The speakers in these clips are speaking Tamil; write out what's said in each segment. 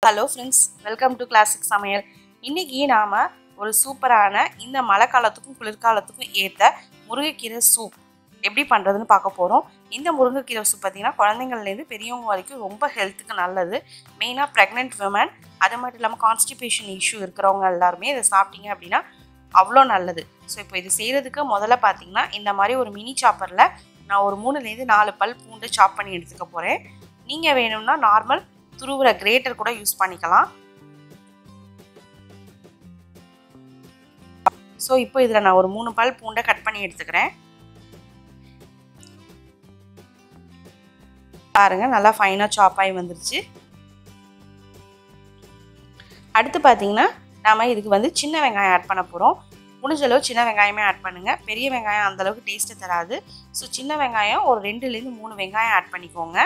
hello friends welcome to classic Samayal இன்னைக்கு நாம் ஒரு சூப்பரான இந்த மழை காலத்துக்கும் குளிர்காலத்துக்கும் ஏற்ற முருங்கைக்கீரை சூப் எப்படி பண்ணுறதுன்னு பார்க்க போகிறோம் இந்த முருங்கைக்கீரை சூப் பார்த்திங்கன்னா குழந்தைங்கள்லேருந்து பெரியவங்க வரைக்கும் ரொம்ப ஹெல்த்துக்கு நல்லது மெயினாக ப்ரெக்னென்ட் விமன் அது மட்டும் இல்லாமல் கான்ஸ்டிபேஷன் இஷ்யூ இருக்கிறவங்க எல்லாருமே இதை சாப்பிட்டீங்க அப்படின்னா அவ்வளோ நல்லது ஸோ இப்போ இது செய்கிறதுக்கு முதல்ல பார்த்தீங்கன்னா இந்த மாதிரி ஒரு மினி சாப்பரில் நான் ஒரு மூணுலேருந்து நாலு பல் பூண்டு சாப் பண்ணி எடுத்துக்க போகிறேன் நீங்கள் வேணும்னா நார்மல் துருவுற கிரேட்டர் கூட யூஸ் பண்ணிக்கலாம் ஸோ இப்போ இதில் நான் ஒரு மூணு பல் பூண்டை கட் பண்ணி எடுத்துக்கிறேன் பாருங்க நல்லா ஃபைனாக சாப் ஆகி வந்துருச்சு அடுத்து பார்த்தீங்கன்னா நாம் இதுக்கு வந்து சின்ன வெங்காயம் ஆட் பண்ண போகிறோம் முடிஞ்ச அளவு சின்ன வெங்காயமே ஆட் பண்ணுங்கள் பெரிய வெங்காயம் அந்தளவுக்கு டேஸ்ட்டு தராது ஸோ சின்ன வெங்காயம் ஒரு ரெண்டுலேருந்து மூணு வெங்காயம் ஆட் பண்ணிக்கோங்க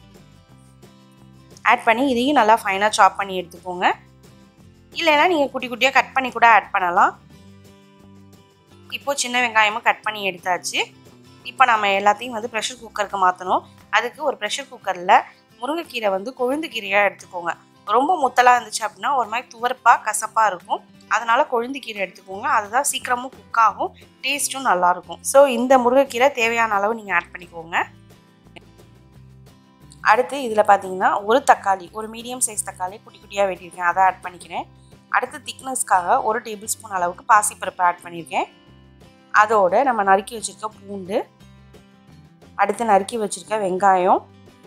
ஆட் பண்ணி இதையும் நல்லா ஃபைனாக சாப் பண்ணி எடுத்துக்கோங்க இல்லைன்னா நீங்கள் குட்டி குட்டியாக கட் பண்ணி கூட ஆட் பண்ணலாம் இப்போது சின்ன வெங்காயமும் கட் பண்ணி எடுத்தாச்சு இப்போ நம்ம எல்லாத்தையும் வந்து ப்ரெஷர் குக்கருக்கு மாற்றணும் அதுக்கு ஒரு ப்ரெஷர் குக்கரில் முருங்கைக்கீரை வந்து கொழுந்து கீரையாக எடுத்துக்கோங்க ரொம்ப முத்தலாக இருந்துச்சு அப்படின்னா ஒரு மாதிரி துவர்ப்பாக கசப்பாக இருக்கும் அதனால் கொழுந்து கீரை எடுத்துக்கோங்க அதுதான் சீக்கிரமும் குக் ஆகும் டேஸ்ட்டும் நல்லாயிருக்கும் ஸோ இந்த முருங்கைக்கீரை தேவையான அளவு நீங்கள் ஆட் பண்ணிக்கோங்க அடுத்து இதில் பார்த்தீங்கன்னா ஒரு தக்காளி ஒரு மீடியம் சைஸ் தக்காளி குட்டி குட்டியாக வெட்டியிருக்கேன் அதை ஆட் பண்ணிக்கிறேன் அடுத்து திக்னஸ்க்காக ஒரு டேபிள் ஸ்பூன் அளவுக்கு பாசிப்பருப்பு ஆட் பண்ணியிருக்கேன் அதோடு நம்ம நறுக்கி வச்சுருக்க பூண்டு அடுத்து நறுக்கி வச்சுருக்க வெங்காயம்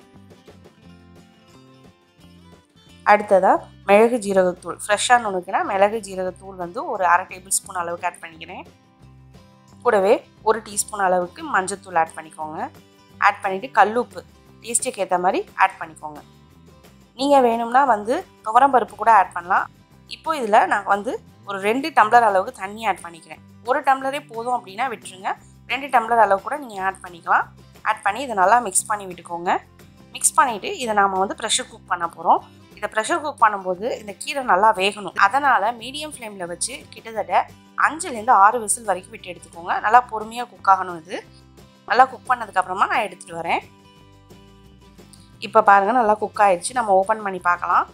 அடுத்ததாக மிளகு ஜீரகத்தூள் ஃப்ரெஷ்ஷாக நுணுக்கினா மிளகு ஜீரகத்தூள் வந்து ஒரு அரை டேபிள் ஸ்பூன் அளவுக்கு ஆட் பண்ணிக்கிறேன் கூடவே ஒரு டீஸ்பூன் அளவுக்கு மஞ்சத்தூள் ஆட் பண்ணிக்கோங்க ஆட் பண்ணிவிட்டு கல்லுப்பு டேஸ்ட்டுக்கு ஏற்ற மாதிரி ஆட் பண்ணிக்கோங்க நீங்கள் வேணும்னா வந்து துவரம்பருப்பு கூட ஆட் பண்ணலாம் இப்போ இதில் நான் வந்து ஒரு ரெண்டு டம்ளர் அளவுக்கு தண்ணி ஆட் பண்ணிக்கிறேன் ஒரு டம்ளரே போதும் அப்படின்னா விட்டுருங்க ரெண்டு டம்ளர் அளவு கூட நீங்கள் ஆட் பண்ணிக்கலாம் ஆட் பண்ணி இதை நல்லா மிக்ஸ் பண்ணி விட்டுக்கோங்க மிக்ஸ் பண்ணிவிட்டு இதை நாம் வந்து ப்ரெஷர் குக் பண்ண போகிறோம் இதை ப்ரெஷர் குக் பண்ணும்போது இந்த கீரை நல்லா வேகணும் அதனால் மீடியம் ஃப்ளேமில் வச்சு கிட்டத்தட்ட அஞ்சுலேருந்து ஆறு விசில் வரைக்கும் விட்டு எடுத்துக்கோங்க நல்லா பொறுமையாக குக் ஆகணும் இது நல்லா குக் பண்ணதுக்கப்புறமா நான் எடுத்துகிட்டு வரேன் இப்போ பாருங்கள் நல்லா குக் ஆயிடுச்சு நம்ம ஓப்பன் பண்ணி பார்க்கலாம்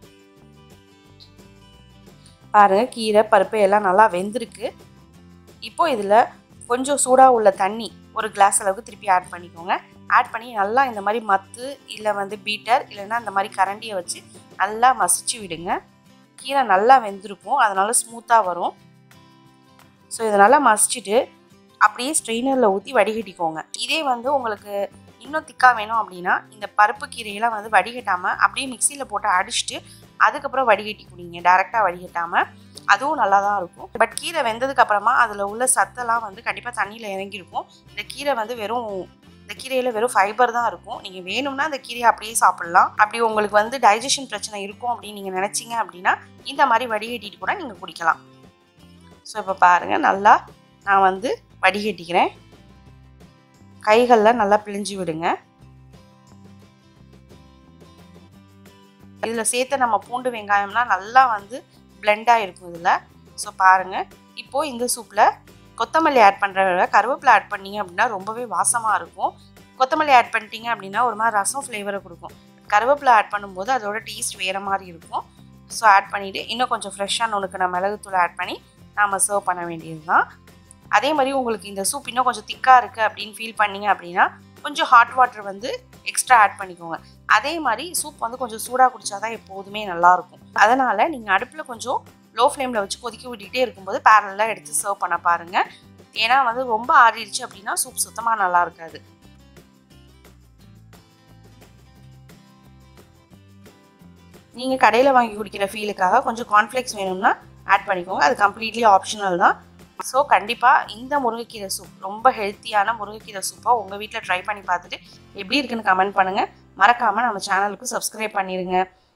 பாருங்கள் கீரை பருப்பு எல்லாம் நல்லா வெந்திருக்கு இப்போ இதில் கொஞ்சம் சூடாக உள்ள தண்ணி ஒரு கிளாஸ் அளவுக்கு திருப்பி ஆட் பண்ணிக்கோங்க ஆட் பண்ணி நல்லா இந்த மாதிரி மத்து இல்லை வந்து பீட்டர் இல்லைன்னா இந்த மாதிரி கரண்டியை வச்சு நல்லா மசிச்சு விடுங்க கீரை நல்லா வெந்திருக்கும் அதனால் ஸ்மூத்தாக வரும் ஸோ இதை நல்லா மசிச்சுட்டு அப்படியே ஸ்ட்ரெயினரில் ஊற்றி வடிகட்டிக்கோங்க இதே வந்து உங்களுக்கு இன்னும் திக்காக வேணும் அப்படின்னா இந்த பருப்பு கீரையெல்லாம் வந்து வடிகட்டாமல் அப்படியே மிக்சியில் போட்டு அடிச்சுட்டு அதுக்கப்புறம் வடிகட்டி குடிங்க டேரெக்டாக வடிகட்டாமல் அதுவும் நல்லா தான் இருக்கும் பட் கீரை வெந்ததுக்கு அப்புறமா அதில் உள்ள சத்தெல்லாம் வந்து கண்டிப்பாக தண்ணியில் இறங்கியிருக்கும் இந்த கீரை வந்து வெறும் இந்த கீரையில் வெறும் ஃபைபர் தான் இருக்கும் நீங்கள் வேணும்னா இந்த கீரையை அப்படியே சாப்பிட்லாம் அப்படி உங்களுக்கு வந்து டைஜஷன் பிரச்சனை இருக்கும் அப்படின்னு நீங்கள் நினச்சிங்க அப்படின்னா இந்த மாதிரி வடிகட்டிட்டு கூட நீங்கள் குடிக்கலாம் ஸோ இப்போ பாருங்கள் நல்லா நான் வந்து வடிகட்டிக்கிறேன் கைகளில் நல்லா பிழிஞ்சு விடுங்க இதில் சேர்த்த நம்ம பூண்டு வெங்காயம்லாம் நல்லா வந்து பிளெண்டாக இருக்கும் இதில் ஸோ பாருங்கள் இப்போது இந்த சூப்பில் கொத்தமல்லி ஆட் பண்ணுற கருவேப்பிலை ஆட் பண்ணிங்க அப்படின்னா ரொம்பவே வாசமாக இருக்கும் கொத்தமல்லி ஆட் பண்ணிட்டீங்க அப்படின்னா ஒரு மாதிரி ரசம் ஃப்ளேவரை கொடுக்கும் கருவேப்பிலை ஆட் பண்ணும்போது அதோட டேஸ்ட் வேறு மாதிரி இருக்கும் ஸோ ஆட் பண்ணிவிட்டு இன்னும் கொஞ்சம் ஃப்ரெஷ்ஷாக நுணுக்கின மிளகுத்தூள் ஆட் பண்ணி நாம் சர்வ் பண்ண வேண்டியது தான் அதே மாதிரி உங்களுக்கு இந்த சூப் இன்னும் கொஞ்சம் திக்காக இருக்குது அப்படின்னு ஃபீல் பண்ணிங்க அப்படின்னா கொஞ்சம் ஹாட் வாட்டர் வந்து எக்ஸ்ட்ரா ஆட் பண்ணிக்கோங்க அதே மாதிரி சூப் வந்து கொஞ்சம் சூடாக குடித்தா தான் எப்போதுமே நல்லாயிருக்கும் அதனால் நீங்கள் அடுப்பில் கொஞ்சம் லோ ஃப்ளேமில் வச்சு கொதிக்க விட்டுக்கிட்டே இருக்கும்போது பேரலாக எடுத்து சர்வ் பண்ண பாருங்கள் ஏன்னா வந்து ரொம்ப ஆறிடுச்சு அப்படின்னா சூப் சுத்தமாக நல்லா இருக்காது நீங்கள் கடையில் வாங்கி குடிக்கிற ஃபீலுக்காக கொஞ்சம் கார்ன்ஃப்ளேக்ஸ் வேணும்னா ஆட் பண்ணிக்கோங்க அது கம்ப்ளீட்லி ஆப்ஷனல் தான் ஸோ கண்டிப்பாக இந்த முருங்கைக்கீரை சூப் ரொம்ப ஹெல்த்தியான முருங்கைக்கீரை சூப்பாக உங்கள் வீட்டில் ட்ரை பண்ணி பார்த்துட்டு எப்படி இருக்குன்னு கமெண்ட் பண்ணுங்கள் மறக்காமல் நம்ம சேனலுக்கு சப்ஸ்கிரைப் பண்ணிடுங்க